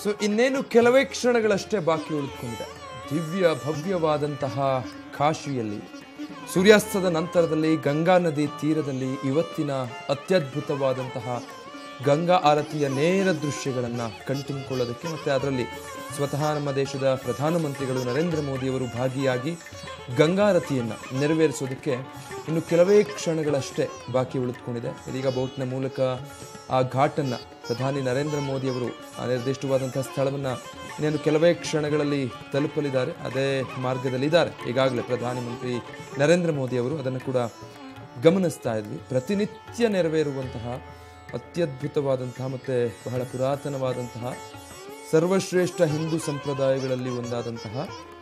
so ಇನ್ನೇನು ಕೆಲವೇ ಕ್ಷಣಗಳಷ್ಟೇ ಬಾಕಿ ಉಳಿದುಕೊಂಡಿದೆ ದಿವ್ಯ ಭವ್ಯವಾದಂತಹ ಕಾಶಿಯಲ್ಲಿ ಸೂರ್ಯಾಸ್ತದ ನಂತರದಲ್ಲಿ ಗಂಗಾ ನದಿ ತೀರದಲ್ಲಿ ಇವತ್ತಿನ ಅತ್ಯದ್ಭುತವಾದಂತಹ ಗಂಗಾ ಆರತಿಯ ನೇರ ದೃಶ್ಯಗಳನ್ನು ಕಣ್ತುಂಬಿಕೊಳ್ಳೋದಕ್ಕೆ ಮತ್ತು ಅದರಲ್ಲಿ ಸ್ವತಃ ನಮ್ಮ ದೇಶದ ಪ್ರಧಾನಮಂತ್ರಿಗಳು ನರೇಂದ್ರ ಮೋದಿಯವರು ಭಾಗಿಯಾಗಿ ಗಂಗಾರತಿಯನ್ನು ನೆರವೇರಿಸೋದಕ್ಕೆ ಇನ್ನು ಕೆಲವೇ ಕ್ಷಣಗಳಷ್ಟೇ ಬಾಕಿ ಉಳಿದುಕೊಂಡಿದೆ ಇದೀಗ ಬೋಟ್ನ ಮೂಲಕ ಆ ಘಾಟನ್ನು ಪ್ರಧಾನಿ ನರೇಂದ್ರ ಮೋದಿಯವರು ಆ ನಿರ್ದಿಷ್ಟವಾದಂತಹ ಸ್ಥಳವನ್ನು ಇನ್ನೇನು ಕೆಲವೇ ಕ್ಷಣಗಳಲ್ಲಿ ತಲುಪಲಿದ್ದಾರೆ ಅದೇ ಮಾರ್ಗದಲ್ಲಿದ್ದಾರೆ ಈಗಾಗಲೇ ಪ್ರಧಾನಮಂತ್ರಿ ನರೇಂದ್ರ ಮೋದಿಯವರು ಅದನ್ನು ಕೂಡ ಗಮನಿಸ್ತಾ ಇದ್ವಿ ಪ್ರತಿನಿತ್ಯ ನೆರವೇರುವಂತಹ ಅತ್ಯದ್ಭುತವಾದಂತಹ ಮತ್ತು ಬಹಳ ಪುರಾತನವಾದಂತಹ ಸರ್ವಶ್ರೇಷ್ಠ ಹಿಂದೂ ಸಂಪ್ರದಾಯಗಳಲ್ಲಿ ಒಂದಾದಂತಹ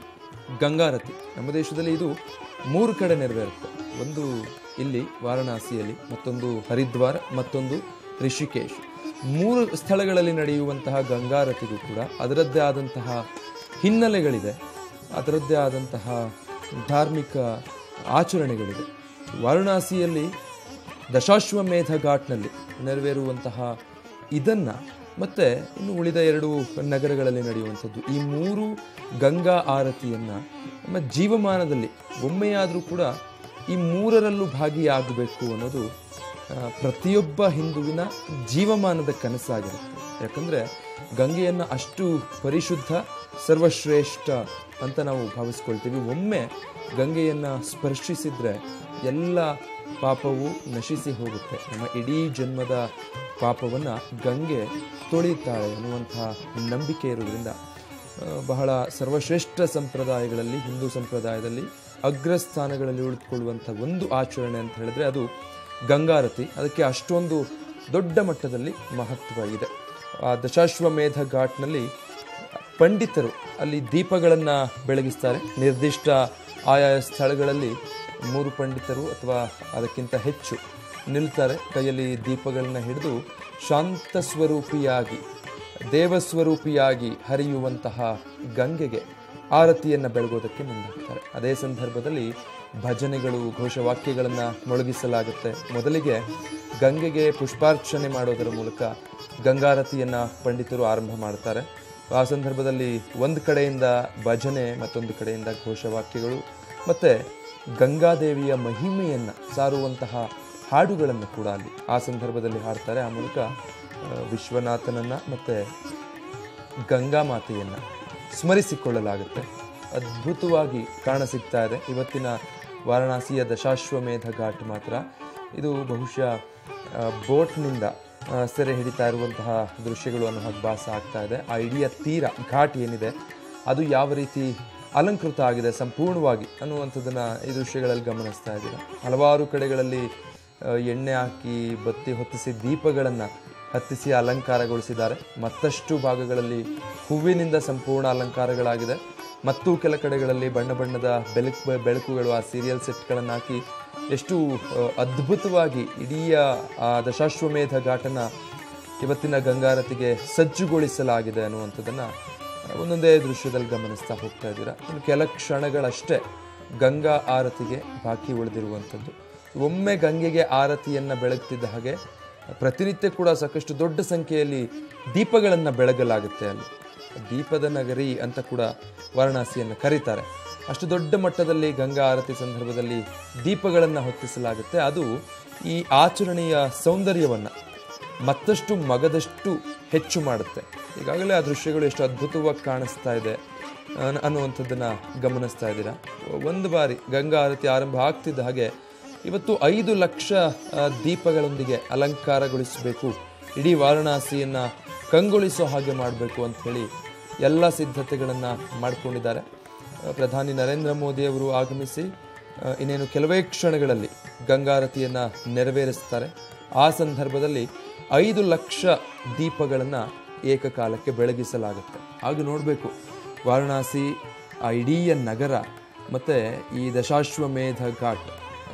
ಗಂಗಾರತಿ ನಮ್ಮ ದೇಶದಲ್ಲಿ ಇದು ಮೂರು ಕಡೆ ನೆರವೇರುತ್ತೆ ಒಂದು ಇಲ್ಲಿ ವಾರಣಾಸಿಯಲ್ಲಿ ಮತ್ತೊಂದು ಹರಿದ್ವಾರ ಮತ್ತೊಂದು ರಿಷಿಕೇಶ್ ಮೂರು ಸ್ಥಳಗಳಲ್ಲಿ ನಡೆಯುವಂತಹ ಗಂಗಾರತಿಗೂ ಕೂಡ ಅದರದ್ದೇ ಆದಂತಹ ಹಿನ್ನೆಲೆಗಳಿದೆ ಅದರದ್ದೇ ಆದಂತಹ ಧಾರ್ಮಿಕ ಆಚರಣೆಗಳಿದೆ ವಾರಣಾಸಿಯಲ್ಲಿ ದಶಾಶ್ವಮೇಧ ಘಾಟ್ನಲ್ಲಿ ನೆರವೇರುವಂತಹ ಇದನ್ನು ಮತ್ತೆ ಇನ್ನು ಉಳಿದ ಎರಡು ನಗರಗಳಲ್ಲಿ ನಡೆಯುವಂಥದ್ದು ಈ ಮೂರು ಗಂಗಾ ಆರತಿಯನ್ನು ನಮ್ಮ ಜೀವಮಾನದಲ್ಲಿ ಒಮ್ಮೆಯಾದರೂ ಕೂಡ ಈ ಮೂರರಲ್ಲೂ ಭಾಗಿಯಾಗಬೇಕು ಅನ್ನೋದು ಆ, ಪ್ರತಿಯೊಬ್ಬ ಹಿಂದುವಿನ ಜೀವಮಾನದ ಕನಸಾಗಿರುತ್ತೆ ಯಾಕಂದರೆ ಗಂಗೆಯನ್ನು ಅಷ್ಟು ಪರಿಶುದ್ಧ ಸರ್ವಶ್ರೇಷ್ಠ ಅಂತ ನಾವು ಭಾವಿಸ್ಕೊಳ್ತೀವಿ ಒಮ್ಮೆ ಗಂಗೆಯನ್ನು ಸ್ಪರ್ಶಿಸಿದರೆ ಎಲ್ಲ ಪಾಪವು ನಶಿಸಿ ಹೋಗುತ್ತೆ ನಮ್ಮ ಇಡೀ ಜನ್ಮದ ಪಾಪವನ್ನು ಗಂಗೆ ತೊಳೆಯುತ್ತಾಳೆ ಅನ್ನುವಂತಹ ನಂಬಿಕೆ ಇರೋದ್ರಿಂದ ಆ, ಬಹಳ ಸರ್ವಶ್ರೇಷ್ಠ ಸಂಪ್ರದಾಯಗಳಲ್ಲಿ ಹಿಂದೂ ಸಂಪ್ರದಾಯದಲ್ಲಿ ಅಗ್ರಸ್ಥಾನಗಳಲ್ಲಿ ಉಳಿದುಕೊಳ್ಳುವಂಥ ಒಂದು ಆಚರಣೆ ಅಂತ ಹೇಳಿದ್ರೆ ಅದು ಗಂಗಾರತಿ ಅದಕ್ಕೆ ಅಷ್ಟೊಂದು ದೊಡ್ಡ ಮಟ್ಟದಲ್ಲಿ ಮಹತ್ವ ಇದೆ ಆ ದಶಾಶ್ವಮೇಧ ಘಾಟ್ನಲ್ಲಿ ಪಂಡಿತರು ಅಲ್ಲಿ ದೀಪಗಳನ್ನು ಬೆಳಗಿಸ್ತಾರೆ ನಿರ್ದಿಷ್ಟ ಆಯಾಯ ಸ್ಥಳಗಳಲ್ಲಿ ಮೂರು ಪಂಡಿತರು ಅಥವಾ ಅದಕ್ಕಿಂತ ಹೆಚ್ಚು ನಿಲ್ತಾರೆ ಕೈಯಲ್ಲಿ ದೀಪಗಳನ್ನ ಹಿಡಿದು ಶಾಂತ ಸ್ವರೂಪಿಯಾಗಿ ದೇವಸ್ವರೂಪಿಯಾಗಿ ಹರಿಯುವಂತಹ ಗಂಗೆಗೆ ಆರತಿಯನ್ನು ಬೆಳಗೋದಕ್ಕೆ ಮುಂದಾಗ್ತಾರೆ ಅದೇ ಸಂದರ್ಭದಲ್ಲಿ ಭಜನೆಗಳು ಘೋಷವಾಕ್ಯಗಳನ್ನು ಮೊಳಗಿಸಲಾಗುತ್ತೆ ಮೊದಲಿಗೆ ಗಂಗೆಗೆ ಪುಷ್ಪಾರ್ಚನೆ ಮಾಡೋದರ ಮೂಲಕ ಗಂಗಾರತಿಯನ್ನು ಪಂಡಿತರು ಆರಂಭ ಮಾಡ್ತಾರೆ ಆ ಸಂದರ್ಭದಲ್ಲಿ ಒಂದು ಕಡೆಯಿಂದ ಭಜನೆ ಮತ್ತೊಂದು ಕಡೆಯಿಂದ ಘೋಷವಾಕ್ಯಗಳು ಮತ್ತು ಗಂಗಾದೇವಿಯ ಮಹಿಮೆಯನ್ನು ಸಾರುವಂತಹ ಹಾಡುಗಳನ್ನು ಕೂಡ ಅಲ್ಲಿ ಆ ಸಂದರ್ಭದಲ್ಲಿ ಹಾಡ್ತಾರೆ ಆ ಮೂಲಕ ಆ, ವಿಶ್ವನಾಥನನ್ನು ಮತ್ತು ಗಂಗಾ ಮಾತೆಯನ್ನು ಸ್ಮರಿಸಿಕೊಳ್ಳಲಾಗುತ್ತೆ ಅದ್ಭುತವಾಗಿ ಕಾಣಸಿಗ್ತಾ ಇದೆ ಇವತ್ತಿನ ವಾರಣಾಸಿಯ ದಶಾಶ್ವಮೇಧ ಘಾಟ್ ಮಾತ್ರ ಇದು ಬಹುಶಃ ಆ, ಬೋಟ್ನಿಂದ ಆ, ಸೆರೆ ಹಿಡಿತಾ ಇರುವಂತಹ ದೃಶ್ಯಗಳು ಅನ್ನೋ ಹಾಗೆ ಭಾಸ ಆಗ್ತಾ ಇದೆ ಆ ಇಡೀ ತೀರ ಘಾಟ್ ಏನಿದೆ ಅದು ಯಾವ ರೀತಿ ಅಲಂಕೃತ ಆಗಿದೆ ಸಂಪೂರ್ಣವಾಗಿ ಅನ್ನುವಂಥದ್ದನ್ನು ಈ ದೃಶ್ಯಗಳಲ್ಲಿ ಗಮನಿಸ್ತಾ ಇದ್ದೀರಾ ಹಲವಾರು ಕಡೆಗಳಲ್ಲಿ ಆ, ಎಣ್ಣೆ ಹಾಕಿ ಬತ್ತಿ ಹೊತ್ತಿಸಿ ದೀಪಗಳನ್ನು ಹತ್ತಿಸಿ ಅಲಂಕಾರಗೊಳಿಸಿದ್ದಾರೆ ಮತ್ತಷ್ಟು ಭಾಗಗಳಲ್ಲಿ ಹೂವಿನಿಂದ ಸಂಪೂರ್ಣ ಅಲಂಕಾರಗಳಾಗಿದೆ ಮತ್ತು ಕೆಲ ಕಡೆಗಳಲ್ಲಿ ಬಣ್ಣ ಬಣ್ಣದ ಬೆಳಕು ಬೆಳಕುಗಳು ಆ ಸೀರಿಯಲ್ ಸೆಟ್ಗಳನ್ನು ಹಾಕಿ ಎಷ್ಟು ಆ, ಅದ್ಭುತವಾಗಿ ಇಡೀ ಆ ದಶಾಶ್ವಮೇಧ ಘಾಟನ ಇವತ್ತಿನ ಗಂಗಾರತಿಗೆ ಸಜ್ಜುಗೊಳಿಸಲಾಗಿದೆ ಅನ್ನುವಂಥದ್ದನ್ನು ಒಂದೊಂದೇ ದೃಶ್ಯದಲ್ಲಿ ಗಮನಿಸ್ತಾ ಹೋಗ್ತಾ ಇದ್ದೀರಾ ಇನ್ನು ಕೆಲ ಕ್ಷಣಗಳಷ್ಟೇ ಗಂಗಾ ಆರತಿಗೆ ಬಾಕಿ ಉಳಿದಿರುವಂಥದ್ದು ಒಮ್ಮೆ ಗಂಗೆಗೆ ಆರತಿಯನ್ನು ಬೆಳಗ್ತಿದ್ದ ಹಾಗೆ ಪ್ರತಿನಿತ್ಯ ಕೂಡ ಸಾಕಷ್ಟು ದೊಡ್ಡ ಸಂಖ್ಯೆಯಲ್ಲಿ ದೀಪಗಳನ್ನು ಬೆಳಗಲಾಗುತ್ತೆ ಅಲ್ಲಿ ದೀಪದ ನಗರಿ ಅಂತ ಕೂಡ ವಾರಣಾಸಿಯನ್ನು ಕರೀತಾರೆ ಅಷ್ಟು ದೊಡ್ಡ ಮಟ್ಟದಲ್ಲಿ ಗಂಗಾ ಆರತಿ ಸಂದರ್ಭದಲ್ಲಿ ದೀಪಗಳನ್ನು ಹೊತ್ತಿಸಲಾಗುತ್ತೆ ಅದು ಈ ಆಚರಣೆಯ ಸೌಂದರ್ಯವನ್ನು ಮತ್ತಷ್ಟು ಮಗದಷ್ಟು ಹೆಚ್ಚು ಮಾಡುತ್ತೆ ಈಗಾಗಲೇ ಆ ದೃಶ್ಯಗಳು ಎಷ್ಟು ಅದ್ಭುತವಾಗಿ ಕಾಣಿಸ್ತಾ ಇದೆ ಅನ್- ಅನ್ನುವಂಥದ್ದನ್ನು ಗಮನಿಸ್ತಾ ಇದ್ದೀರಾ ಒಂದು ಬಾರಿ ಗಂಗಾ ಆರತಿ ಆರಂಭ ಆಗ್ತಿದ್ದ ಹಾಗೆ ಇವತ್ತು ಐದು ಲಕ್ಷ ಆ, ದೀಪಗಳೊಂದಿಗೆ ಅಲಂಕಾರಗೊಳಿಸಬೇಕು ಇಡೀ ವಾರಣಾಸಿಯನ್ನು ಕಂಗೊಳಿಸೋ ಹಾಗೆ ಮಾಡಬೇಕು ಅಂತ ಹೇಳಿ ಎಲ್ಲ ಸಿದ್ಧತೆಗಳನ್ನು ಮಾಡಿಕೊಂಡಿದ್ದಾರೆ ಆ, ಪ್ರಧಾನಿ ನರೇಂದ್ರ ಮೋದಿಯವರು ಆಗಮಿಸಿ ಆ, ಇನ್ನೇನು ಕೆಲವೇ ಕ್ಷಣಗಳಲ್ಲಿ ಗಂಗಾರತಿಯನ್ನು ನೆರವೇರಿಸ್ತಾರೆ ಆ ಸಂದರ್ಭದಲ್ಲಿ ಐದು ಲಕ್ಷ ದೀಪಗಳನ್ನು ಏಕಕಾಲಕ್ಕೆ ಬೆಳಗಿಸಲಾಗುತ್ತೆ ಹಾಗೆ ನೋಡಬೇಕು ವಾರಣಾಸಿ ಆ ಇಡೀ ನಗರ ಮತ್ತು ಈ ದಶಾಶ್ವಮೇಧ ಘಾಟ್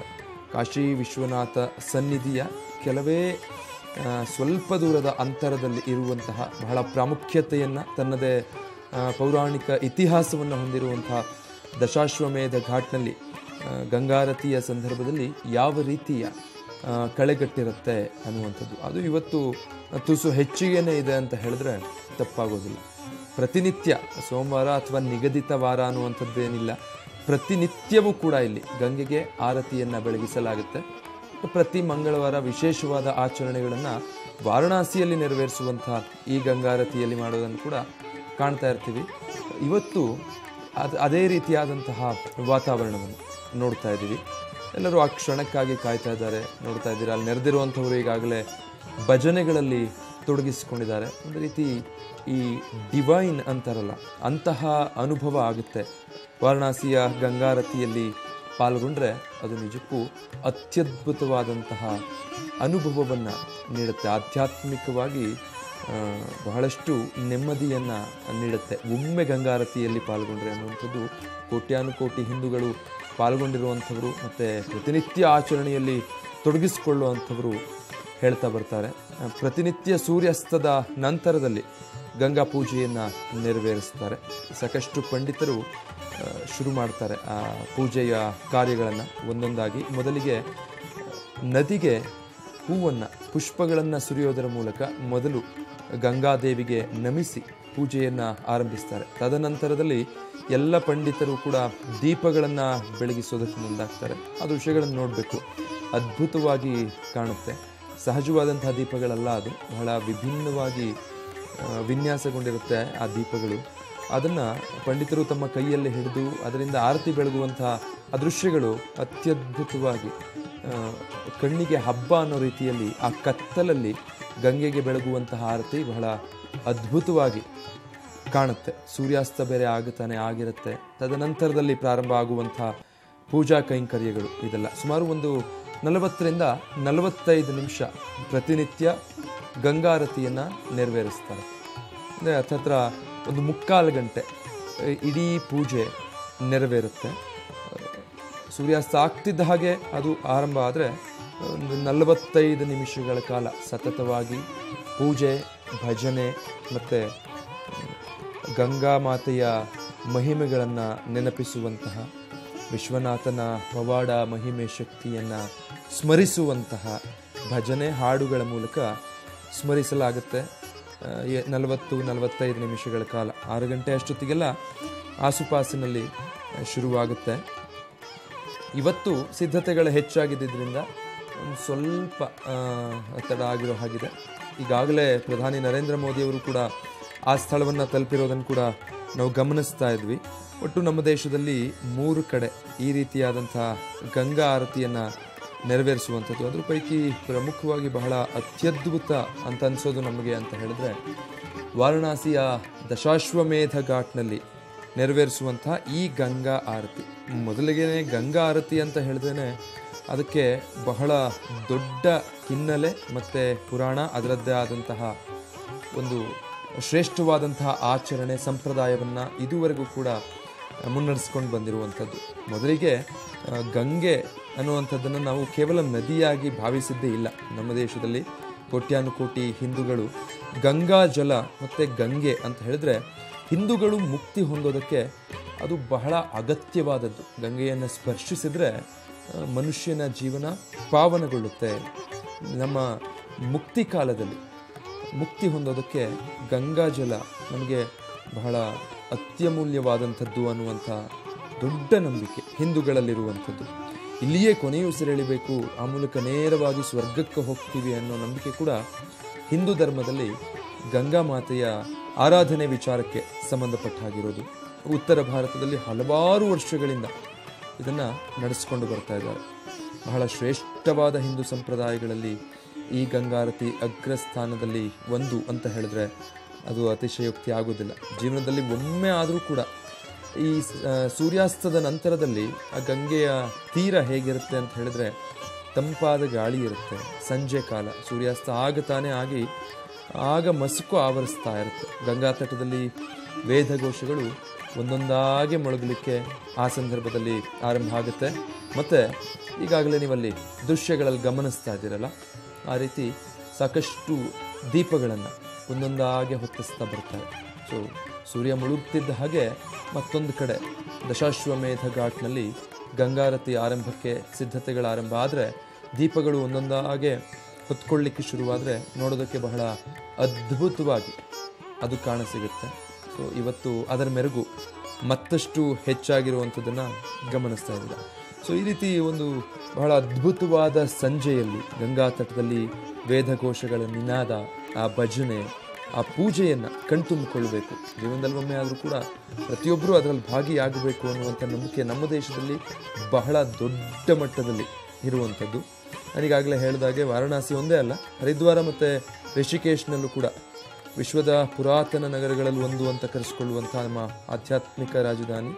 ಕಾಶಿ ವಿಶ್ವನಾಥ ಸನ್ನಿಧಿಯ ಕೆಲವೇ ಆ, ಸ್ವಲ್ಪ ದೂರದ ಅಂತರದಲ್ಲಿ ಇರುವಂತಹ ಬಹಳ ಪ್ರಾಮುಖ್ಯತೆಯನ್ನು ತನ್ನದೇ ಆ, ಪೌರಾಣಿಕ ಇತಿಹಾಸವನ್ನು ಹೊಂದಿರುವಂತಹ ದಶಾಶ್ವಮೇಧ ಘಾಟ್ನಲ್ಲಿ ಆ, ಗಂಗಾರತಿಯ ಸಂದರ್ಭದಲ್ಲಿ ಯಾವ ರೀತಿಯ ಆ, ಕಳೆಗಟ್ಟಿರುತ್ತೆ ಅನ್ನುವಂಥದ್ದು ಅದು ಇವತ್ತು ತುಸು ಹೆಚ್ಚಿಗೆನೇ ಇದೆ ಅಂತ ಹೇಳಿದ್ರೆ ತಪ್ಪಾಗೋದಿಲ್ಲ ಪ್ರತಿನಿತ್ಯ ಸೋಮವಾರ ಅಥವಾ ನಿಗದಿತ ವಾರ ಅನ್ನುವಂಥದ್ದೇನಿಲ್ಲ ಪ್ರತಿನಿತ್ಯವೂ ಕೂಡ ಇಲ್ಲಿ ಗಂಗೆಗೆ ಆರತಿಯನ್ನು ಬೆಳಗಿಸಲಾಗುತ್ತೆ ಪ್ರತಿ ಮಂಗಳವಾರ ವಿಶೇಷವಾದ ಆಚರಣೆಗಳನ್ನು ವಾರಣಾಸಿಯಲ್ಲಿ ನೆರವೇರಿಸುವಂತಹ ಈ ಗಂಗಾರತಿಯಲ್ಲಿ ಮಾಡೋದನ್ನು ಕೂಡ ಕಾಣ್ತಾ ಇರ್ತೀವಿ ಇವತ್ತು ಅದು ಅದೇ ರೀತಿಯಾದಂತಹ ವಾತಾವರಣವನ್ನು ನೋಡ್ತಾ ಇದ್ದೀವಿ ಎಲ್ಲರೂ ಆ ಕ್ಷಣಕ್ಕಾಗಿ ಕಾಯ್ತಾ ಇದ್ದಾರೆ ನೋಡ್ತಾ ಇದ್ದೀರಾ ಅಲ್ಲಿ ನೆರೆದಿರುವಂಥವರು ಈಗಾಗಲೇ ಭಜನೆಗಳಲ್ಲಿ ತೊಡಗಿಸಿಕೊಂಡಿದ್ದಾರೆ ಒಂದು ರೀತಿ ಈ ಡಿವೈನ್ ಅಂತಾರಲ್ಲ ಅಂತಹ ಅನುಭವ ಆಗುತ್ತೆ ವಾರಣಾಸಿಯ ಗಂಗಾರತಿಯಲ್ಲಿ ಪಾಲ್ಗೊಂಡ್ರೆ ಅದು ನಿಜಕ್ಕೂ ಅತ್ಯದ್ಭುತವಾದಂತಹ ಅನುಭವವನ್ನು ನೀಡುತ್ತೆ ಆಧ್ಯಾತ್ಮಿಕವಾಗಿ ಆ, ಬಹಳಷ್ಟು ನೆಮ್ಮದಿಯನ್ನು ನೀಡುತ್ತೆ ಒಮ್ಮೆ ಗಂಗಾರತಿಯಲ್ಲಿ ಪಾಲ್ಗೊಂಡ್ರೆ ಅನ್ನುವಂಥದ್ದು ಕೋಟ್ಯಾನುಕೋಟಿ ಹಿಂದೂಗಳು ಪಾಲ್ಗೊಂಡಿರುವಂಥವರು ಮತ್ತು ಪ್ರತಿನಿತ್ಯ ಆಚರಣೆಯಲ್ಲಿ ತೊಡಗಿಸಿಕೊಳ್ಳುವಂಥವರು ಹೇಳ್ತಾ ಬರ್ತಾರೆ ಆ, ಪ್ರತಿನಿತ್ಯ ಸೂರ್ಯಾಸ್ತದ ನಂತರದಲ್ಲಿ ಗಂಗಾ ಪೂಜೆಯನ್ನು ನೆರವೇರಿಸ್ತಾರೆ ಸಾಕಷ್ಟು ಪಂಡಿತರು ಆ, ಶುರು ಮಾಡ್ತಾರೆ ಆ ಪೂಜೆಯ ಕಾರ್ಯಗಳನ್ನು ಒಂದೊಂದಾಗಿ ಮೊದಲಿಗೆ ನದಿಗೆ ಹೂವನ್ನು ಪುಷ್ಪಗಳನ್ನು ಸುರಿಯೋದರ ಮೂಲಕ ಮೊದಲು ಗಂಗಾದೇವಿಗೆ ನಮಿಸಿ ಪೂಜೆಯನ್ನು ಆರಂಭಿಸ್ತಾರೆ ತದನಂತರದಲ್ಲಿ ಎಲ್ಲ ಪಂಡಿತರು ಕೂಡ ದೀಪಗಳನ್ನು ಬೆಳಗಿಸೋದಕ್ಕೆ ಮುಂದಾಗ್ತಾರೆ ಆ ದೃಶ್ಯಗಳನ್ನು ನೋಡಬೇಕು ಅದ್ಭುತವಾಗಿ ಕಾಣುತ್ತೆ ಸಹಜವಾದಂತಹ ದೀಪಗಳಲ್ಲ ಅದು ಬಹಳ ವಿಭಿನ್ನವಾಗಿ ಆ, ವಿನ್ಯಾಸಗೊಂಡಿರುತ್ತೆ ಆ ದೀಪಗಳು ಅದನ್ನು ಪಂಡಿತರು ತಮ್ಮ ಕೈಯಲ್ಲಿ ಹಿಡಿದು ಅದರಿಂದ ಆರತಿ ಬೆಳಗುವಂತಹ ಆ ದೃಶ್ಯಗಳು ಅತ್ಯದ್ಭುತವಾಗಿ ಆ, ಕಣ್ಣಿಗೆ ಹಬ್ಬ ಅನ್ನೋ ರೀತಿಯಲ್ಲಿ ಆ ಕತ್ತಲಲ್ಲಿ ಗಂಗೆಗೆ ಬೆಳಗುವಂತಹ ಆರತಿ ಬಹಳ ಅದ್ಭುತವಾಗಿ ಕಾಣುತ್ತೆ ಸೂರ್ಯಾಸ್ತ ಬೇರೆ ಆಗುತ್ತಾನೆ ಆಗಿರುತ್ತೆ ತದನಂತರದಲ್ಲಿ ಪ್ರಾರಂಭ ಆಗುವಂತಹ ಪೂಜಾ ಕೈಂಕರ್ಯಗಳು ಇದೆಲ್ಲ ಸುಮಾರು ಒಂದು ನಲವತ್ತರಿಂದ ನಲವತ್ತೈದು ನಿಮಿಷ ಪ್ರತಿನಿತ್ಯ ಗಂಗಾರತಿಯನ್ನು ನೆರವೇರಿಸ್ತಾರೆ ಅಂದರೆ ಹತ್ತತ್ರ ಒಂದು ಮುಕ್ಕಾಲು ಗಂಟೆ ಆ, ಇಡೀ ಪೂಜೆ ನೆರವೇರುತ್ತೆ ಸೂರ್ಯಾಸ್ತ ಆಗ್ತಿದ್ದ ಹಾಗೆ ಅದು ಆರಂಭ ಆದರೆ ಒಂದು ನಲವತ್ತೈದು ನಿಮಿಷಗಳ ಕಾಲ ಸತತವಾಗಿ ಪೂಜೆ ಭಜನೆ ಮತ್ತು ಗಂಗಾ ಮಾತೆಯ ಮಹಿಮೆಗಳನ್ನು ನೆನಪಿಸುವಂತಹ ವಿಶ್ವನಾಥನ ಪವಾಡ ಮಹಿಮೆ ಶಕ್ತಿಯನ್ನು ಸ್ಮರಿಸುವಂತಹ ಭಜನೆ ಹಾಡುಗಳ ಮೂಲಕ ಸ್ಮರಿಸಲಾಗುತ್ತೆ ಆ, ಎ- ನಲವತ್ತು ನಲವತ್ತೈದು ನಿಮಿಷಗಳ ಕಾಲ ಆರು ಗಂಟೆ ಅಷ್ಟೊತ್ತಿಗೆಲ್ಲ ಆಸುಪಾಸಿನಲ್ಲಿ ಆ, ಶುರುವಾಗುತ್ತೆ ಇವತ್ತು ಸಿದ್ಧತೆಗಳು ಹೆಚ್ಚಾಗಿದ್ದರಿಂದ ಒಂದು ಸ್ವಲ್ಪ ಆ, ತಡ ಆಗಿರೋ ಹಾಗಿದೆ ಈಗಾಗಲೇ ಪ್ರಧಾನಿ ನರೇಂದ್ರ ಮೋದಿಯವರು ಕೂಡ ಆ ಸ್ಥಳವನ್ನು ತಲುಪಿರೋದನ್ನು ಕೂಡ ನಾವು ಗಮನಿಸ್ತಾ ಇದ್ವಿ ಒಟ್ಟು ನಮ್ಮ ದೇಶದಲ್ಲಿ ಮೂರು ಕಡೆ ಈ ರೀತಿಯಾದಂಥ ಗಂಗಾ ಆರತಿಯನ್ನು ನೆರವೇರಿಸುವಂಥದ್ದು ಅದ್ರ ಪೈಕಿ ಪ್ರಮುಖವಾಗಿ ಬಹಳ ಅತ್ಯದ್ಭುತ ಅಂತ ಅನಿಸೋದು ನಮಗೆ ಅಂತ ಹೇಳಿದ್ರೆ ವಾರಣಾಸಿಯ ದಶಾಶ್ವಮೇಧ ಘಾಟ್ನಲ್ಲಿ ನೆರವೇರಿಸುವಂತಹ ಈ ಗಂಗಾ ಆರತಿ ಮೊದಲಿಗೆ ಗಂಗಾ ಆರತಿ ಅಂತ ಹೇಳಿದ್ರೆ ಅದಕ್ಕೆ ಬಹಳ ದೊಡ್ಡ ಹಿನ್ನೆಲೆ ಮತ್ತು ಪುರಾಣ ಅದರದ್ದೇ ಆದಂತಹ ಒಂದು ಶ್ರೇಷ್ಠವಾದಂತಹ ಆಚರಣೆ ಸಂಪ್ರದಾಯವನ್ನು ಇದುವರೆಗೂ ಕೂಡ ಮುನ್ನಡೆಸ್ಕೊಂಡು ಬಂದಿರುವಂಥದ್ದು ಮೊದಲಿಗೆ ಆ, ಗಂಗೆ ಅನ್ನುವಂಥದ್ದನ್ನು ನಾವು ಕೇವಲ ನದಿಯಾಗಿ ಭಾವಿಸಿದ್ದೇ ಇಲ್ಲ ನಮ್ಮ ದೇಶದಲ್ಲಿ ಕೋಟ್ಯಾನುಕೋಟಿ ಹಿಂದೂಗಳು ಗಂಗಾ ಜಲ ಮತ್ತು ಗಂಗೆ ಅಂತ ಹೇಳಿದ್ರೆ ಹಿಂದೂಗಳು ಮುಕ್ತಿ ಹೊಂದೋದಕ್ಕೆ ಅದು ಬಹಳ ಅಗತ್ಯವಾದದ್ದು ಗಂಗೆಯನ್ನು ಸ್ಪರ್ಶಿಸಿದ್ರೆ ಆ, ಮನುಷ್ಯನ ಜೀವನ ಪಾವನಗೊಳ್ಳುತ್ತೆ ನಮ್ಮ ಮುಕ್ತಿ ಕಾಲದಲ್ಲಿ ಮುಕ್ತಿ ಹೊಂದೋದಕ್ಕೆ ಗಂಗಾ ಜಲ ನಮಗೆ ಬಹಳ ಅತ್ಯಮೂಲ್ಯವಾದಂಥದ್ದು ಅನ್ನುವಂಥ ದೊಡ್ಡ ನಂಬಿಕೆ ಹಿಂದೂಗಳಲ್ಲಿರುವಂಥದ್ದು ಇಲ್ಲಿಯೇ ಕೊನೆಯುಸಿರೆಳಿಬೇಕು ಆ ಮೂಲಕ ನೇರವಾಗಿ ಸ್ವರ್ಗಕ್ಕೆ ಹೋಗ್ತೀವಿ ಅನ್ನೋ ನಂಬಿಕೆ ಕೂಡ ಹಿಂದೂ ಧರ್ಮದಲ್ಲಿ ಗಂಗಾ ಮಾತೆಯ ಆರಾಧನೆ ವಿಚಾರಕ್ಕೆ ಸಂಬಂಧಪಟ್ಟ ಹಾಗಿರೋದು ಉತ್ತರ ಭಾರತದಲ್ಲಿ ಹಲವಾರು ವರ್ಷಗಳಿಂದ ಇದನ್ನು ನಡೆಸಿಕೊಂಡು ಬರ್ತಾ ಇದ್ದಾರೆ ಬಹಳ ಶ್ರೇಷ್ಠವಾದ ಹಿಂದೂ ಸಂಪ್ರದಾಯಗಳಲ್ಲಿ ಈ ಗಂಗಾರತಿ ಅಗ್ರಸ್ಥಾನದಲ್ಲಿ ಒಂದು ಅಂತ ಹೇಳಿದ್ರೆ ಅದು ಅತಿಶಯೋಕ್ತಿ ಆಗೋದಿಲ್ಲ ಜೀವನದಲ್ಲಿ ಒಮ್ಮೆ ಆದರೂ ಕೂಡ ಈ ಸ- ಆ, ಸೂರ್ಯಾಸ್ತದ ನಂತರದಲ್ಲಿ ಆ ಗಂಗೆಯ ತೀರ ಹೇಗಿರುತ್ತೆ ಅಂತ ಹೇಳಿದ್ರೆ ತಂಪಾದ ಗಾಳಿ ಇರುತ್ತೆ ಸಂಜೆ ಕಾಲ ಸೂರ್ಯಾಸ್ತ ಆಗ ತಾನೇ ಆಗಿ ಆಗ ಮಸುಕು ಆವರಿಸ್ತಾ ಇರುತ್ತೆ ಗಂಗಾ ತಟದಲ್ಲಿ ವೇದಘೋಷಗಳು ಒಂದೊಂದಾಗಿ ಮೊಳಗಲಿಕ್ಕೆ ಆ ಸಂದರ್ಭದಲ್ಲಿ ಆರಂಭ ಆಗುತ್ತೆ ಮತ್ತು ಈಗಾಗಲೇ ನೀವಲ್ಲಿ ದೃಶ್ಯಗಳಲ್ಲಿ ಗಮನಿಸ್ತಾ ಇದ್ದೀರಲ್ಲ ಆ ರೀತಿ ಸಾಕಷ್ಟು ದೀಪಗಳನ್ನು ಒಂದೊಂದಾಗಿ ಹೊತ್ತಿಸ್ತಾ ಬರ್ತಾರೆ ಸೊ ಸೂರ್ಯ ಮುಳುಗ್ತಿದ್ದ ಹಾಗೆ ಮತ್ತೊಂದು ಕಡೆ ದಶಾಶ್ವಮೇಧ ಘಾಟ್ನಲ್ಲಿ ಗಂಗಾರತಿ ಆರಂಭಕ್ಕೆ ಸಿದ್ಧತೆಗಳ ಆರಂಭ ಆದರೆ ದೀಪಗಳು ಒಂದೊಂದಾಗೆ ಹೊತ್ಕೊಳ್ಳಿಕ್ಕೆ ಶುರುವಾದರೆ ನೋಡೋದಕ್ಕೆ ಬಹಳ ಅದ್ಭುತವಾಗಿ ಅದು ಕಾಣಸಿಗುತ್ತೆ ಸೊ ಇವತ್ತು ಅದರ ಮೆರುಗು ಮತ್ತಷ್ಟು ಹೆಚ್ಚಾಗಿರುವಂಥದ್ದನ್ನು ಗಮನಿಸ್ತಾ ಇದ್ದೀರ ಸೊ ಈ ರೀತಿ ಒಂದು ಬಹಳ ಅದ್ಭುತವಾದ ಸಂಜೆಯಲ್ಲಿ ಗಂಗಾ ತಟದಲ್ಲಿ ವೇದಘೋಷಗಳ ನಿನಾದ ಆ ಭಜನೆ ಆ ಪೂಜೆಯನ್ನು ಕಣ್ತುಂಬಿಕೊಳ್ಳಬೇಕು ಜೀವನದಲ್ಲಿ ಒಮ್ಮೆ ಆದರೂ ಕೂಡ ಪ್ರತಿಯೊಬ್ಬರೂ ಅದರಲ್ಲಿ ಭಾಗಿಯಾಗಬೇಕು ಅನ್ನುವಂಥ ನಂಬಿಕೆ ನಮ್ಮ ದೇಶದಲ್ಲಿ ಬಹಳ ದೊಡ್ಡ ಮಟ್ಟದಲ್ಲಿ ಇರುವಂಥದ್ದು ನಾನೀಗಾಗಲೇ ಹೇಳಿದಾಗೆ ವಾರಣಾಸಿ ಒಂದೇ ಅಲ್ಲ ಹರಿದ್ವಾರ ಮತ್ತು ಋಷಿಕೇಶ್ನಲ್ಲೂ ಕೂಡ ವಿಶ್ವದ ಪುರಾತನ ನಗರಗಳಲ್ಲಿ ಒಂದು ಅಂತ ಕರೆಸಿಕೊಳ್ಳುವಂಥ ನಮ್ಮ ಆಧ್ಯಾತ್ಮಿಕ ರಾಜಧಾನಿ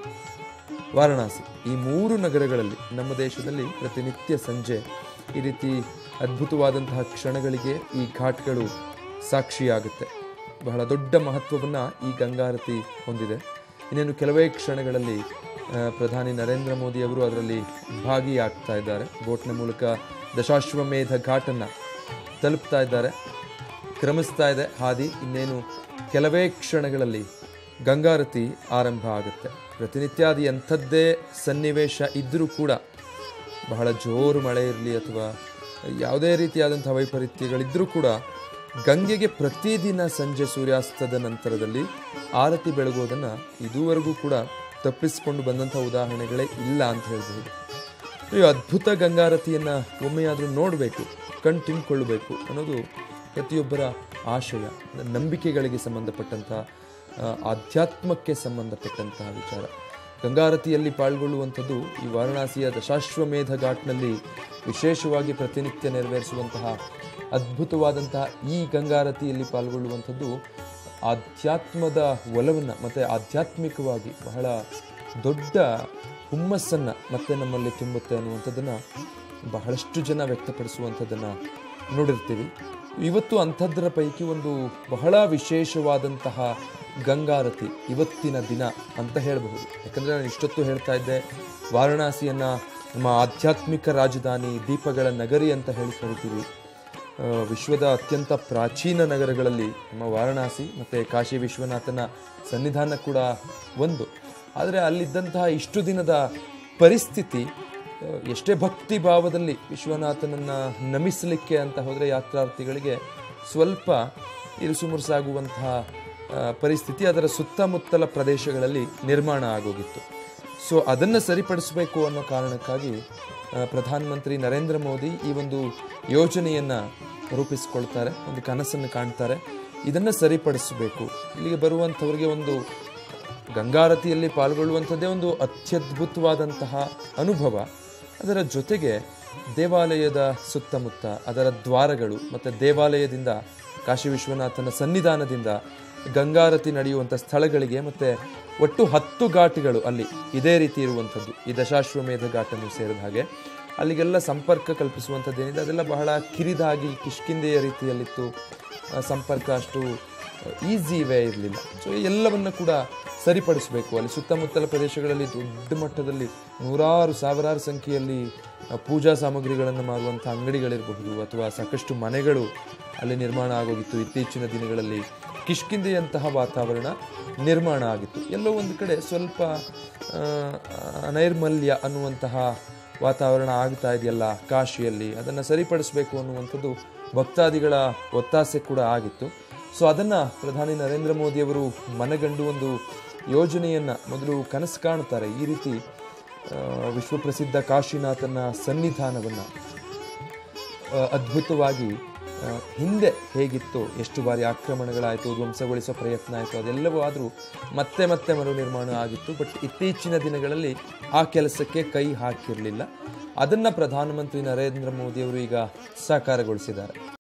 ವಾರಣಾಸಿ ಈ ಮೂರು ನಗರಗಳಲ್ಲಿ ನಮ್ಮ ದೇಶದಲ್ಲಿ ಪ್ರತಿನಿತ್ಯ ಸಂಜೆ ಈ ರೀತಿ ಅದ್ಭುತವಾದಂತಹ ಕ್ಷಣಗಳಿಗೆ ಈ ಘಾಟ್ಗಳು ಸಾಕ್ಷಿಯಾಗುತ್ತೆ ಬಹಳ ದೊಡ್ಡ ಮಹತ್ವವನ್ನು ಈ ಗಂಗಾರತಿ ಹೊಂದಿದೆ ಇನ್ನೇನು ಕೆಲವೇ ಕ್ಷಣಗಳಲ್ಲಿ ಆ, ಪ್ರಧಾನಿ ನರೇಂದ್ರ ಮೋದಿ ಅವರು ಅದರಲ್ಲಿ ಭಾಗಿಯಾಗ್ತಾ ಇದ್ದಾರೆ ಬೋಟ್ನ ಮೂಲಕ ದಶಾಶ್ವಮೇಧ ಘಾಟನ್ನು ತಲುಪ್ತಾ ಇದ್ದಾರೆ ಕ್ರಮಿಸ್ತಾ ಇದೆ ಹಾದಿ ಇನ್ನೇನು ಕೆಲವೇ ಕ್ಷಣಗಳಲ್ಲಿ ಗಂಗಾರತಿ ಆರಂಭ ಆಗುತ್ತೆ ಪ್ರತಿನಿತ್ಯ ಅದು ಎಂಥದ್ದೇ ಸನ್ನಿವೇಶ ಇದ್ದರೂ ಕೂಡ ಬಹಳ ಜೋರು ಮಳೆ ಇರಲಿ ಅಥವಾ ಯಾವುದೇ ರೀತಿಯಾದಂಥ ವೈಪರೀತ್ಯಗಳಿದ್ದರೂ ಕೂಡ ಗಂಗೆಗೆ ಪ್ರತಿದಿನ ಸಂಜೆ ಸೂರ್ಯಾಸ್ತದ ನಂತರದಲ್ಲಿ ಆರತಿ ಬೆಳಗೋದನ್ನು ಇದುವರೆಗೂ ಕೂಡ ತಪ್ಪಿಸಿಕೊಂಡು ಬಂದಂಥ ಉದಾಹರಣೆಗಳೇ ಇಲ್ಲ ಅಂತ ಹೇಳ್ಬೋದು ಈ ಅದ್ಭುತ ಗಂಗಾರತಿಯನ್ನು ಒಮ್ಮೆಯಾದರೂ ನೋಡಬೇಕು ಕಣ್ ತಿಂದ್ಕೊಳ್ಳಬೇಕು ಅನ್ನೋದು ಪ್ರತಿಯೊಬ್ಬರ ಆಶಯ ನಂಬಿಕೆಗಳಿಗೆ ಸಂಬಂಧಪಟ್ಟಂಥ ಆ, ಆಧ್ಯಾತ್ಮಕ್ಕೆ ಸಂಬಂಧಪಟ್ಟಂತಹ ವಿಚಾರ ಗಂಗಾರತಿಯಲ್ಲಿ ಪಾಲ್ಗೊಳ್ಳುವಂಥದ್ದು ಈ ವಾರಣಾಸಿಯ ದಶಾಶ್ವಮೇಧ ಘಾಟ್ನಲ್ಲಿ ವಿಶೇಷವಾಗಿ ಪ್ರತಿನಿತ್ಯ ನೆರವೇರಿಸುವಂತಹ ಅದ್ಭುತವಾದಂತಹ ಈ ಗಂಗಾರತಿಯಲ್ಲಿ ಪಾಲ್ಗೊಳ್ಳುವಂಥದ್ದು ಆಧ್ಯಾತ್ಮದ ಒಲವನ್ನು ಮತ್ತು ಆಧ್ಯಾತ್ಮಿಕವಾಗಿ ಬಹಳ ದೊಡ್ಡ ಹುಮ್ಮಸ್ಸನ್ನು ಮತ್ತೆ ನಮ್ಮಲ್ಲಿ ತುಂಬುತ್ತೆ ಅನ್ನುವಂಥದ್ದನ್ನು ಬಹಳಷ್ಟು ಜನ ವ್ಯಕ್ತಪಡಿಸುವಂಥದ್ದನ್ನು ನೋಡಿರ್ತೀವಿ ಇವತ್ತು ಅಂಥದ್ದರ ಪೈಕಿ ಒಂದು ಬಹಳ ವಿಶೇಷವಾದಂತಹ ಗಂಗಾರತಿ ಇವತ್ತಿನ ದಿನ ಅಂತ ಹೇಳಬಹುದು ಯಾಕಂದರೆ ನಾನು ಇಷ್ಟೊತ್ತು ಹೇಳ್ತಾ ಇದ್ದೆ ವಾರಣಾಸಿಯನ್ನು ನಮ್ಮ ಆಧ್ಯಾತ್ಮಿಕ ರಾಜಧಾನಿ ದೀಪಗಳ ನಗರಿ ಅಂತ ಹೇಳಿ ಕರಿತೀವಿ ಆ, ವಿಶ್ವದ ಅತ್ಯಂತ ಪ್ರಾಚೀನ ನಗರಗಳಲ್ಲಿ ನಮ್ಮ ವಾರಣಾಸಿ ಮತ್ತು ಕಾಶಿ ವಿಶ್ವನಾಥನ ಸನ್ನಿಧಾನ ಕೂಡ ಒಂದು ಆದರೆ ಅಲ್ಲಿದ್ದಂತಹ ಇಷ್ಟು ದಿನದ ಪರಿಸ್ಥಿತಿ ಆ, ಎಷ್ಟೇ ಭಕ್ತಿ ಭಾವದಲ್ಲಿ ವಿಶ್ವನಾಥನನ್ನು ನಮಿಸಲಿಕ್ಕೆ ಅಂತ ಹೋದರೆ ಯಾತ್ರಾರ್ಥಿಗಳಿಗೆ ಸ್ವಲ್ಪ ಇರುಸುಮುರುಸಾಗುವಂತಹ ಆ, ಪರಿಸ್ಥಿತಿ ಅದರ ಸುತ್ತಮುತ್ತಲ ಪ್ರದೇಶಗಳಲ್ಲಿ ನಿರ್ಮಾಣ ಆಗೋಗಿತ್ತು ಸೊ ಅದನ್ನು ಸರಿಪಡಿಸಬೇಕು ಅನ್ನೋ ಕಾರಣಕ್ಕಾಗಿ ಆ, ಪ್ರಧಾನಮಂತ್ರಿ ನರೇಂದ್ರ ಮೋದಿ ಈ ಒಂದು ಯೋಜನೆಯನ್ನು ರೂಪಿಸಿಕೊಳ್ತಾರೆ ಒಂದು ಕನಸನ್ನು ಕಾಣ್ತಾರೆ ಇದನ್ನು ಸರಿಪಡಿಸಬೇಕು ಇಲ್ಲಿಗೆ ಬರುವಂಥವ್ರಿಗೆ ಒಂದು ಗಂಗಾರತಿಯಲ್ಲಿ ಪಾಲ್ಗೊಳ್ಳುವಂಥದ್ದೇ ಒಂದು ಅತ್ಯದ್ಭುತವಾದಂತಹ ಅನುಭವ ಅದರ ಜೊತೆಗೆ ದೇವಾಲಯದ ಸುತ್ತಮುತ್ತ ಅದರ ದ್ವಾರಗಳು ಮತ್ತು ದೇವಾಲಯದಿಂದ ಕಾಶಿ ವಿಶ್ವನಾಥನ ಸನ್ನಿಧಾನದಿಂದ ಗಂಗಾರತಿ ನಡೆಯುವಂಥ ಸ್ಥಳಗಳಿಗೆ ಮತ್ತು ಒಟ್ಟು ಹತ್ತು ಘಾಟ್ಗಳು ಅಲ್ಲಿ ಇದೇ ರೀತಿ ಇರುವಂಥದ್ದು ಈ ದಶಾಶ್ವಮೇಧ ಘಾಟನ್ನು ಸೇರಿದ ಹಾಗೆ ಅಲ್ಲಿಗೆಲ್ಲ ಸಂಪರ್ಕ ಕಲ್ಪಿಸುವಂಥದ್ದೇನಿದೆ ಅದೆಲ್ಲ ಬಹಳ ಕಿರಿದಾಗಿ ಕಿಷ್ಕಿಂದೆಯ ರೀತಿಯಲ್ಲಿತ್ತು ಆ, ಸಂಪರ್ಕ ಅಷ್ಟು ಈಸಿ ವೇ ಇರಲಿಲ್ಲ ಸೊ ಎಲ್ಲವನ್ನು ಕೂಡ ಸರಿಪಡಿಸಬೇಕು ಅಲ್ಲಿ ಸುತ್ತಮುತ್ತಲ ಪ್ರದೇಶಗಳಲ್ಲಿ ದೊಡ್ಡ ಮಟ್ಟದಲ್ಲಿ ನೂರಾರು ಸಾವಿರಾರು ಸಂಖ್ಯೆಯಲ್ಲಿ ಆ, ಪೂಜಾ ಸಾಮಗ್ರಿಗಳನ್ನು ಮಾರುವಂಥ ಅಂಗಡಿಗಳಿರಬಹುದು ಅಥವಾ ಸಾಕಷ್ಟು ಮನೆಗಳು ಅಲ್ಲಿ ನಿರ್ಮಾಣ ಆಗೋಗಿತ್ತು ಇತ್ತೀಚಿನ ದಿನಗಳಲ್ಲಿ ಕಿಷ್ಕಿಂದೆಯಂತಹ ವಾತಾವರಣ ನಿರ್ಮಾಣ ಆಗಿತ್ತು ಎಲ್ಲೋ ಒಂದು ಕಡೆ ಸ್ವಲ್ಪ ಆ, ಅನೈರ್ಮಲ್ಯ ಅನ್ನುವಂತಹ ವಾತಾವರಣ ಆಗ್ತಾ ಇದೆಯಲ್ಲ ಕಾಶಿಯಲ್ಲಿ ಅದನ್ನು ಸರಿಪಡಿಸಬೇಕು ಅನ್ನುವಂಥದ್ದು ಭಕ್ತಾದಿಗಳ ಒತ್ತಾಸೆ ಕೂಡ ಆಗಿತ್ತು ಸೊ ಅದನ್ನು ಪ್ರಧಾನಿ ನರೇಂದ್ರ ಮೋದಿಯವರು ಮನಗಂಡು ಒಂದು ಯೋಜನೆಯನ್ನು ಮೊದಲು ಕನಸು ಕಾಣ್ತಾರೆ ಈ ರೀತಿ ಆ, ವಿಶ್ವಪ್ರಸಿದ್ಧ ಕಾಶಿನಾಥನ ಸನ್ನಿಧಾನವನ್ನು ಅದ್ಭುತವಾಗಿ ಆ, ಹಿಂದೆ ಹೇಗಿತ್ತು ಎಷ್ಟು ಬಾರಿ ಆಕ್ರಮಣಗಳಾಯಿತು ಧ್ವಂಸಗೊಳಿಸೋ ಪ್ರಯತ್ನ ಆಯಿತು ಅದೆಲ್ಲವೂ ಆದರೂ ಮತ್ತೆ ಮತ್ತೆ ಮರು ನಿರ್ಮಾಣ ಆಗಿತ್ತು ಬಟ್ ಇತ್ತೀಚಿನ ದಿನಗಳಲ್ಲಿ ಆ ಕೆಲಸಕ್ಕೆ ಕೈ ಹಾಕಿರಲಿಲ್ಲ ಅದನ್ನು ಪ್ರಧಾನಮಂತ್ರಿ ನರೇಂದ್ರ ಮೋದಿಯವರು ಈಗ ಸಾಕಾರಗೊಳಿಸಿದ್ದಾರೆ